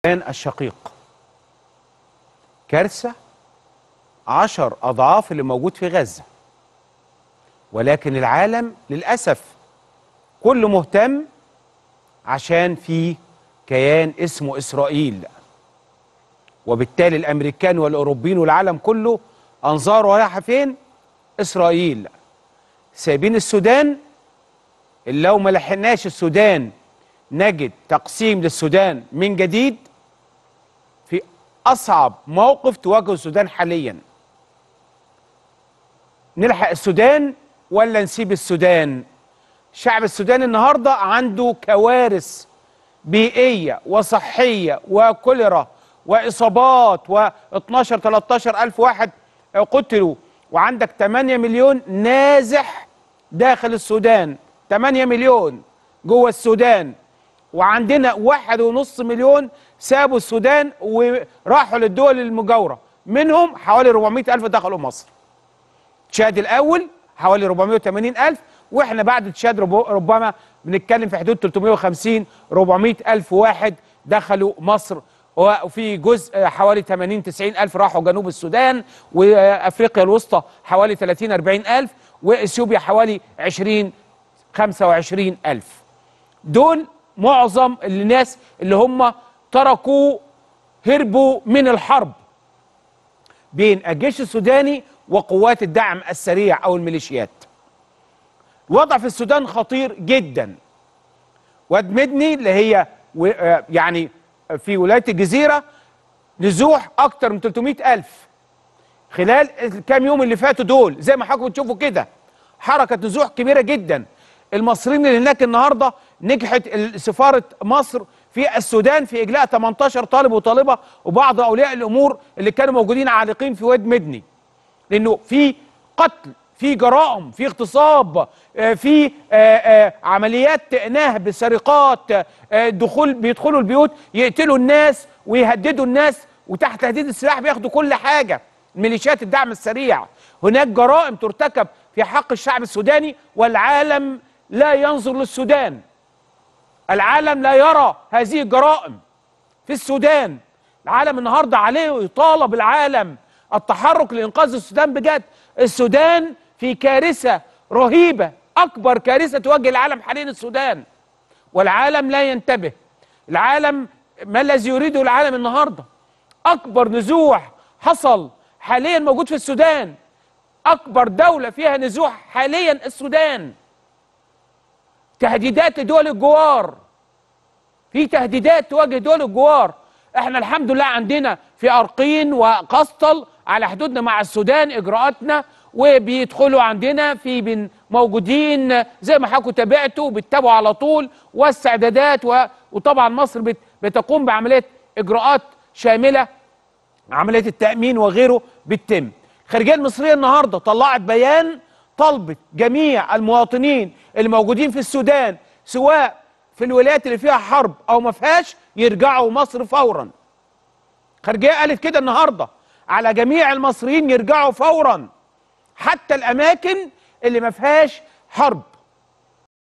كان الشقيق كارثة عشر أضعاف اللي موجود في غزة ولكن العالم للأسف كله مهتم عشان في كيان اسمه إسرائيل وبالتالي الأمريكان والأوروبيين والعالم كله أنظاره رايحة فين؟ إسرائيل سايبين السودان اللي لو ما لحقناش السودان نجد تقسيم للسودان من جديد في أصعب موقف تواجهه السودان حاليا نلحق السودان ولا نسيب السودان الشعب السوداني النهارده عنده كوارث بيئيه وصحيه وكوليرا واصابات و12 13 الف واحد قتلوا وعندك 8 مليون نازح داخل السودان 8 مليون جوه السودان وعندنا واحد ونص مليون سابوا السودان وراحوا للدول المجاورة منهم حوالي 400 ألف دخلوا مصر تشاد الأول حوالي 480 ألف وإحنا بعد تشاد ربما بنتكلم في حدود 350 400 ألف واحد دخلوا مصر وفي جزء حوالي 80 90 ألف راحوا جنوب السودان وأفريقيا الوسطى حوالي 30 40 ألف وإثيوبيا حوالي 20 25 ألف دول معظم الناس اللي هم تركوا هربوا من الحرب بين الجيش السوداني وقوات الدعم السريع او الميليشيات الوضع في السودان خطير جدا واد مدني اللي هي يعني في ولايه الجزيره نزوح اكتر من 300 الف خلال الكام يوم اللي فاتوا دول زي ما حضراتكم تشوفوا كده حركه نزوح كبيره جدا المصريين اللي هناك النهارده نجحت سفاره مصر في السودان في اجلاء 18 طالب وطالبه وبعض اولياء الامور اللي كانوا موجودين عالقين في واد مدني لانه في قتل في جرائم في اغتصاب في عمليات نهب سرقات دخول بيدخلوا البيوت يقتلوا الناس ويهددوا الناس وتحت تهديد السلاح بياخدوا كل حاجه ميليشيات الدعم السريع هناك جرائم ترتكب في حق الشعب السوداني والعالم لا ينظر للسودان العالم لا يرى هذه الجرائم في السودان العالم النهارده عليه يطالب العالم التحرك لانقاذ السودان بجد السودان في كارثه رهيبه اكبر كارثه تواجه العالم حاليا السودان والعالم لا ينتبه العالم ما الذي يريده العالم النهارده اكبر نزوح حصل حاليا موجود في السودان اكبر دوله فيها نزوح حاليا السودان تهديدات لدول الجوار في تهديدات تواجه دول الجوار احنا الحمد لله عندنا في ارقين وقسطل على حدودنا مع السودان اجراءاتنا وبيدخلوا عندنا في بن موجودين زي ما حضراتكم تابعتوا بتتابعوا على طول واستعدادات و... وطبعا مصر بت... بتقوم بعمليه اجراءات شامله عمليه التامين وغيره بتتم الخارجيه المصريه النهارده طلعت بيان طلبت جميع المواطنين اللي موجودين في السودان سواء في الولايات اللي فيها حرب او ما فيهاش يرجعوا مصر فورا خارجيه قالت كده النهارده على جميع المصريين يرجعوا فورا حتى الاماكن اللي ما فيهاش حرب